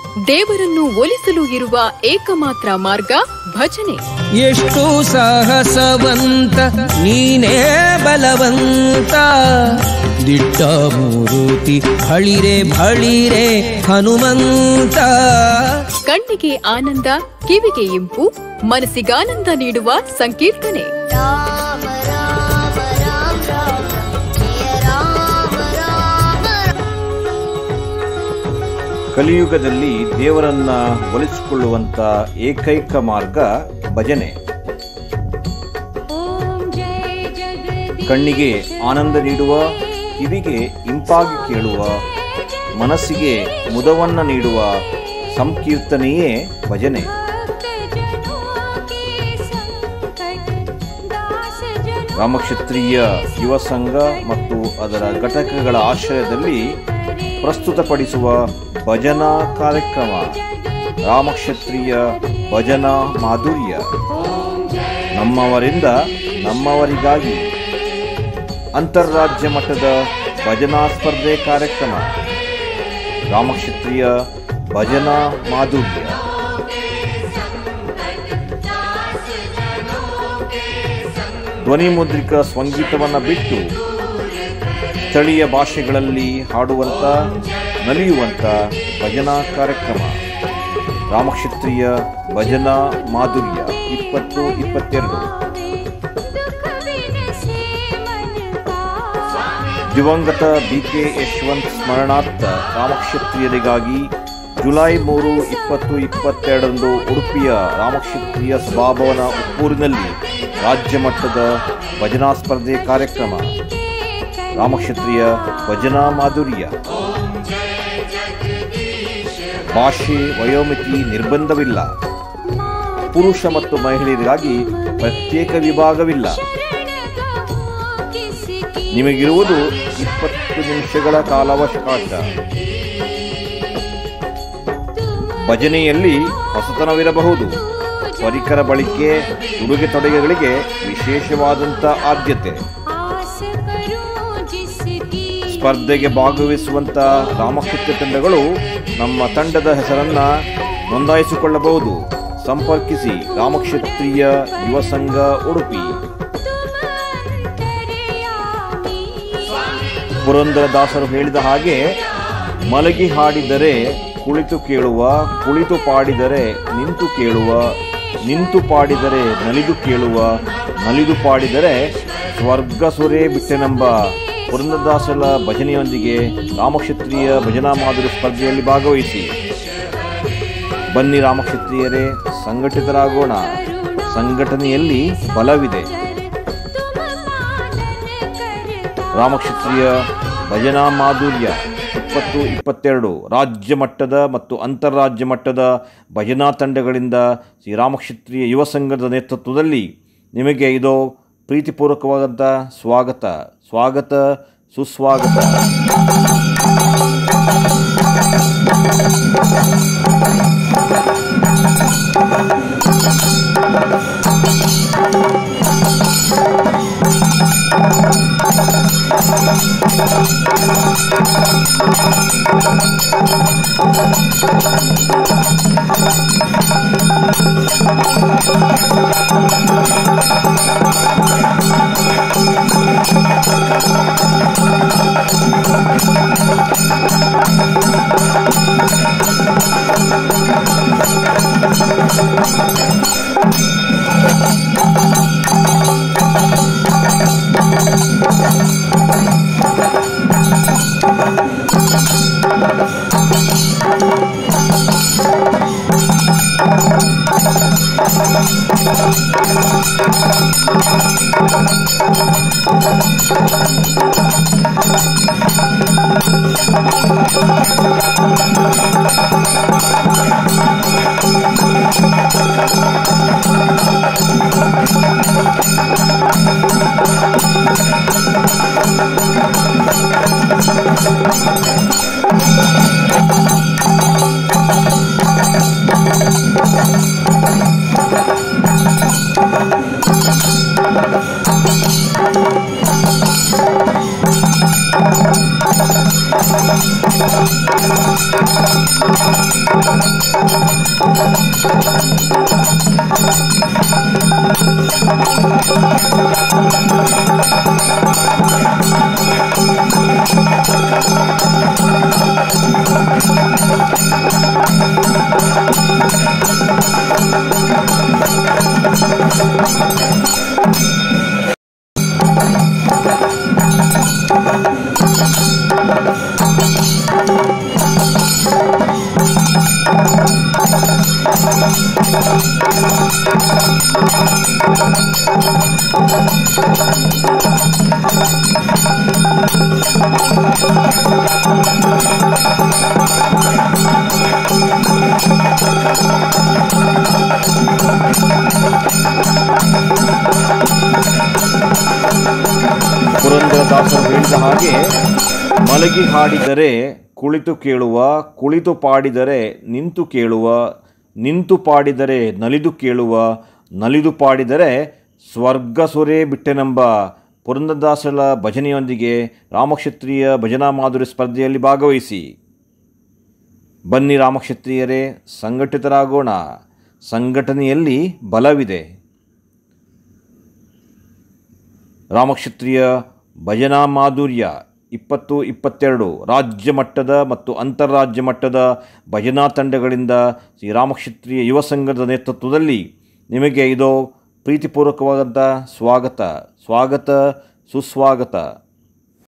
ದೇವರನ್ನು ಒಲಿಸಲು ಇರುವ ಏಕಮಾತ್ರ ಮಾರ್ಗ ಭಜನೆ ಎಷ್ಟು ಸಾಹಸವಂತ ನೀನೇ ಬಲವಂತ ದಿಟ್ಟ ಮೂರುತಿ ಬಳಿರೆ ಬಳಿರೆ ಹನುಮಂತ ಕಣ್ಣಿಗೆ ಆನಂದ ಕಿವಿಗೆ ಇಂಪು ಮನಸ್ಸಿಗಾನಂದ ನೀಡುವ ಸಂಕೀರ್ತನೆ ರಾಮ ರಾಮ ರಾಮ ರಾಮ ಜಯ ರಾಮ ರಾಮ ಕಲಿಯುಗದಲ್ಲಿ ದೇವರನ್ನ ಒಲಿಸಿಕೊಳ್ಳುವಂತ ಏಕೈಕ ಮಾರ್ಗ ಭಜನೆ ಕಣ್ಣಿಗೆ ಆನಂದ ನೀಡುವ ಕಿವಿಗೆ ಇಂಪಾಗಿ ಕೇಳುವ ಮನಸ್ಸಿಗೆ ಮುದವನ್ನ ನೀಡುವ ಸಂಕೀರ್ತನೆಯೇ ಭಜನೆ ರಾಮಕ್ಷತ್ರಿಯ ಯುವ ಸಂಘ ಮತ್ತು ಅದರ ಘಟಕಗಳ ಆಶ್ರಯದಲ್ಲಿ ಪ್ರಸ್ತುತಪಡಿಸುವ ಭಜನಾ ಕಾರ್ಯಕ್ರಮ ರಾಮಕ್ಷತ್ರಿಯ ಭಜನಾ ಮಾಧುರ್ಯ ನಮ್ಮವರಿಂದ ನಮ್ಮವರಿಗಾಗಿ ಅಂತಾರಾಜ್ಯ ಮಟ್ಟದ ಭಜನಾ ಸ್ಪರ್ಧೆ ಕಾರ್ಯಕ್ರಮ ರಾಮಕ್ಷತ್ರಿಯ ಭಜನಾ ಮಾಧುರ್ಯ ಧ್ವನಿ ಮುದ್ರಿಕ ಸಂಗೀತವನ್ನು ಬಿಟ್ಟು ಸ್ಥಳೀಯ ಭಾಷೆಗಳಲ್ಲಿ ಹಾಡುವಂತ ನಲಿಯುವಂತ ಭಜನಾ ಕಾರ್ಯಕ್ರಮ ರಾಮಕ್ಷತ್ರಿಯ ಭಜನಾ ಮಾಧುರ್ಯ ಇಪ್ಪತ್ತು ಇಪ್ಪತ್ತೆರಡು ದಿವಂಗತ ಬಿ ಕೆ ಯಶವಂತ್ ಸ್ಮರಣಾರ್ಥ ರಾಮಕ್ಷತ್ರಿಯರಿಗಾಗಿ ಜುಲೈ ಮೂರು ಇಪ್ಪತ್ತು ಇಪ್ಪತ್ತೆರಡರಂದು ಉಡುಪಿಯ ರಾಮಕ್ಷತ್ರಿಯ ಸಭಾಭವನ ಉಪ್ಪೂರಿನಲ್ಲಿ ರಾಜ್ಯ ಮಟ್ಟದ ಭಜನಾ ಸ್ಪರ್ಧೆ ಕಾರ್ಯಕ್ರಮ ರಾಮಕ್ಷತ್ರಿಯ ಭಜನಾ ಮಾಧುರ್ಯ ಭಾಷೆ ವಯೋಮಿತಿ ನಿರ್ಬಂಧವಿಲ್ಲ ಪುರುಷ ಮತ್ತು ಮಹಿಳೆಯರಿಗಾಗಿ ಪ್ರತ್ಯೇಕ ವಿಭಾಗವಿಲ್ಲ ನಿಮಗಿರುವುದು ಇಪ್ಪತ್ತು ನಿಮಿಷಗಳ ಕಾಲಾವಕಾಶ ಭಜನೆಯಲ್ಲಿ ಹೊಸತನವಿರಬಹುದು ಪರಿಕರ ಬಳಕೆ ಉಡುಗೆ ತೊಡುಗೆಗಳಿಗೆ ವಿಶೇಷವಾದಂಥ ಆದ್ಯತೆ ಸ್ಪರ್ಧೆಗೆ ಭಾಗವಹಿಸುವಂತ ರಾಮಕೃತ್ಯ ತಂಡಗಳು ನಮ್ಮ ತಂಡದ ಹೆಸರನ್ನ ನೋಂದಾಯಿಸಿಕೊಳ್ಳಬಹುದು ಸಂಪರ್ಕಿಸಿ ರಾಮಕ್ಷತ್ರಿಯ ಯುವ ಸಂಘ ಉಡುಪಿ ಪುರಂದರದಾಸರು ಹೇಳಿದ ಹಾಗೆ ಮಲಗಿ ಹಾಡಿದರೆ ಕುಳಿತು ಕೇಳುವ ಕುಳಿತು ಪಾಡಿದರೆ ನಿಂತು ಕೇಳುವ ನಿಂತು ಪಾಡಿದರೆ ನಲಿದು ಕೇಳುವ ನಲಿದು ಪಾಡಿದರೆ ಸ್ವರ್ಗ ಸುರೇ ಬಿಟ್ಟೆನೆಂಬ ಪುರಂದರದಾಸರ ಭಜನೆಯೊಂದಿಗೆ ರಾಮಕ್ಷತ್ರಿಯ ಭಜನಾ ಮಾದರಿ ಸ್ಪರ್ಧೆಯಲ್ಲಿ ಭಾಗವಹಿಸಿ ಬನ್ನಿ ರಾಮಕ್ಷತ್ರಿಯರೇ ಸಂಘಟಿತರಾಗೋಣ ಸಂಘಟನೆಯಲ್ಲಿ ಬಲವಿದೆ ರಾಮಕ್ಷತ್ರಿಯ ಭಜನಾ ಮಾಧುರ್ಯ ಇಪ್ಪತ್ತು ಇಪ್ಪತ್ತೆರಡು ರಾಜ್ಯ ಮಟ್ಟದ ಮತ್ತು ಅಂತಾರಾಜ್ಯ ಮಟ್ಟದ ಭಜನಾ ತಂಡಗಳಿಂದ ಶ್ರೀ ರಾಮಕ್ಷತ್ರಿಯ ಯುವ ಸಂಘದ ನೇತೃತ್ವದಲ್ಲಿ ನಿಮಗೆ ಇದು ಪ್ರೀತಿಪೂರ್ವಕವಾದಂಥ ಸ್ವಾಗತ ಸ್ವಾಗತ ಸುಸ್ವಾಗತ Thank ಪುರಂದರದಾಸರು ಹೇಳಿದ ಹಾಗೆ ಮಲಗಿ ಹಾಡಿದರೆ ಕುಳಿತು ಕೇಳುವ ಕುಳಿತು ಪಾಡಿದರೆ ನಿಂತು ಕೇಳುವ ನಿಂತು ಪಾಡಿದರೆ ನಲಿದು ಕೇಳುವ ನಲಿದು ಪಾಡಿದರೆ ಸ್ವರ್ಗ ಸೊರೆ ಬಿಟ್ಟೆನೆಂಬ ಪುರಂದರದಾಸರ ಭಜನೆಯೊಂದಿಗೆ ರಾಮಕ್ಷತ್ರಿಯ ಭಜನಾ ಮಾಧುರಿ ಸ್ಪರ್ಧೆಯಲ್ಲಿ ಭಾಗವಹಿಸಿ ಬನ್ನಿ ರಾಮಕ್ಷತ್ರಿಯರೇ ಸಂಘಟಿತರಾಗೋಣ ಸಂಘಟನೆಯಲ್ಲಿ ಬಲವಿದೆ ರಾಮಕ್ಷತ್ರಿಯ ಭಜನಾ ಮಾಧುರ್ಯ ಇಪ್ಪತ್ತು ಇಪ್ಪತ್ತೆರಡು ರಾಜ್ಯ ಮಟ್ಟದ ಮತ್ತು ಅಂತಾರಾಜ್ಯ ಮಟ್ಟದ ಭಜನಾ ತಂಡಗಳಿಂದ ಶ್ರೀ ರಾಮಕ್ಷತ್ರಿಯ ಯುವ ಸಂಘದ ನೇತೃತ್ವದಲ್ಲಿ ನಿಮಗೆ ಇದು ಪ್ರೀತಿಪೂರ್ವಕವಾದಂಥ ಸ್ವಾಗತ ಸ್ವಾಗತ ಸುಸ್ವಾಗತ